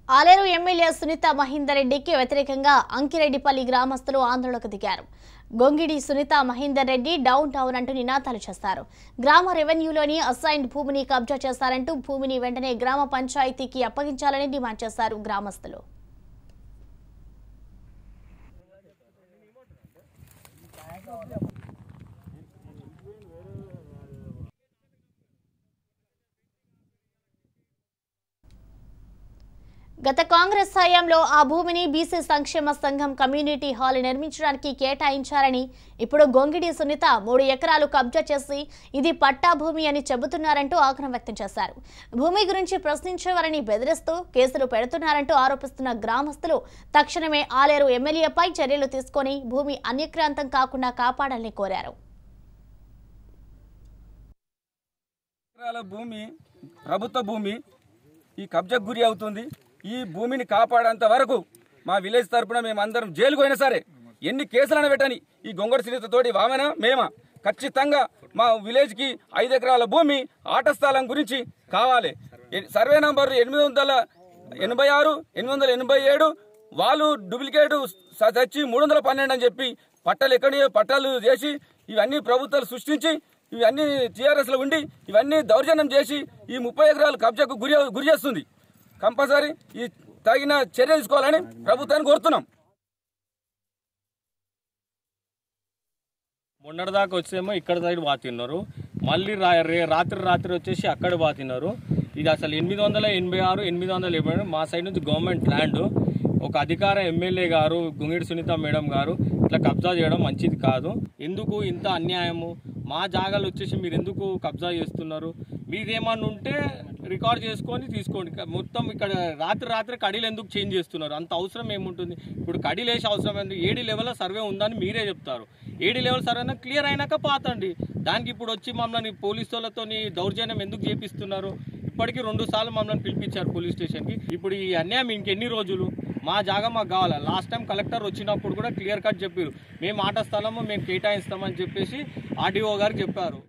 Aleru MLA Sunitha Mahender రెడ్డికి వ్యతిరేకంగా అంకిరెడ్డిపల్లి గ్రామస్తులు ఆందోళనకు దిగారు గొంగిడి సునీత మహేందర్ రెడ్డి డౌన్ టౌన్ అంటూ నినాదాలు చేస్తారు గ్రామ రెవెన్యూలోని అసైన్డ్ భూమిని కబ్జా చేస్తారంటూ భూమిని వెంటనే గ్రామ పంచాయతీకి అప్పగించాలని డిమాండ్ చేశారు గ్రామస్తులు గత కాంగ్రెస్ హయాంలో ఆ భూమిని బీసీ సంక్షేమ సంఘం కమ్యూనిటీ హాల్ నిర్మించడానికి కేటాయించారని ఇప్పుడు గొంగిడి సునీత మూడు ఎకరాలు కబ్జా చేసి ఇది పట్టా భూమి అని చెబుతున్నారంటూ ఆగ్రహం వ్యక్తం చేశారు భూమి గురించి ప్రశ్నించేవారని బెదిరిస్తూ కేసులు పెడుతున్నారంటూ ఆరోపిస్తున్న గ్రామస్తులు తక్షణమే ఆలేరు ఎమ్మెల్యేపై చర్యలు తీసుకొని భూమి అన్యక్రాంతం కాకుండా కాపాడాలని కోరారు ఎకరాల భూమి ప్రభుత్వ భూమి ఈ కబ్జాకు గురి అవుతుంది ఈ భూమిని కాపాడేంత వరకు మా విలేజ్ తరపున మేమందరం జైలుకు అయినా సరే ఎన్ని కేసులను పెట్టని ఈ గొంగడి సునీతతోటి వామన మేమా ఖచ్చితంగా మా విలేజ్కి ఐదు ఎకరాల భూమి ఆట స్థలం గురించి కావాలి ఎ- సర్వే నంబర్ ఎనిమిది వందల ఎనభై ఆరు ఎనిమిది వందల ఎనభై ఏడు వాళ్ళు డూప్లికేట్ స- తెచ్చి మూడు వందల పన్నెండు అని చెప్పి పట్టాలు ఎక్కడి పట్టాలు చేసి ఇవన్నీ ప్రభుత్వాలు సృష్టించి ఇవన్నీ టీఆర్ఎస్ లో ఉండి ఇవన్నీ దౌర్జన్యం చేసి ఈ ముప్పై ఎకరాలు కబ్జాకు గురి గురి చేస్తుంది కంపల్సరీ ఈ తగిన చర్య తీసుకోవాలని ప్రభుత్వాన్ని కోరుతున్నాం మొన్నటిదాకా వచ్చేమో ఇక్కడ సైడ్ బాతిన్నారు మళ్ళీ రా రే రాత్రి రాత్రి వచ్చేసి అక్కడ బాతిన్నారు ఇది అసలు ఎనిమిది వందల ఎనభై ఆరు ఎనిమిది వందల ఎనభై ఏడు మా సైడ్ నుంచి గవర్నమెంట్ ల్యాండ్ ఒక అధికార ఎమ్మెల్యే గారు గుంగిడి సునీత మేడం గారు ఇట్లా కబ్జా చేయడం మంచిది కాదు ఎందుకు ఇంత అన్యాయము మా జాగాలు వచ్చేసి మీరు ఎందుకు కబ్జా చేస్తున్నారు మీదేమన్నా ఉంటే రికార్డ్ చేసుకొని తీసుకోండి క- మొత్తం ఇక్కడ రాత్రి రాత్రి కడీలు ఎందుకు చేంజ్ చేస్తున్నారు అంత అవసరం ఏముంటుంది ఇప్పుడు కడీలు వేసే అవసరం ఏంది ఏడి లెవెల్ సర్వే ఉందని మీరే చెప్తారు ఏడి లెవెల్ సర్వే క్లియర్ అయినాక పాతండి దానికి ఇప్పుడు వచ్చి మమ్మల్ని పోలీసు వాళ్ళతో దౌర్జన్యం ఎందుకు చేపిస్తున్నారు ఇప్పటికీ రెండు సార్లు మమ్మల్ని పిలిపించారు పోలీస్ స్టేషన్కి ఇప్పుడు ఈ అన్యాయం ఇంకెన్ని రోజులు మా జాగా మాకు కావాలి లాస్ట్ టైం కలెక్టర్ వచ్చినప్పుడు కూడా క్లియర్ కట్ చెప్పారు మేము ఆట స్థలము మేము కేటాయిస్తామని చెప్పేసి ఆర్డీఓ గారు చెప్పారు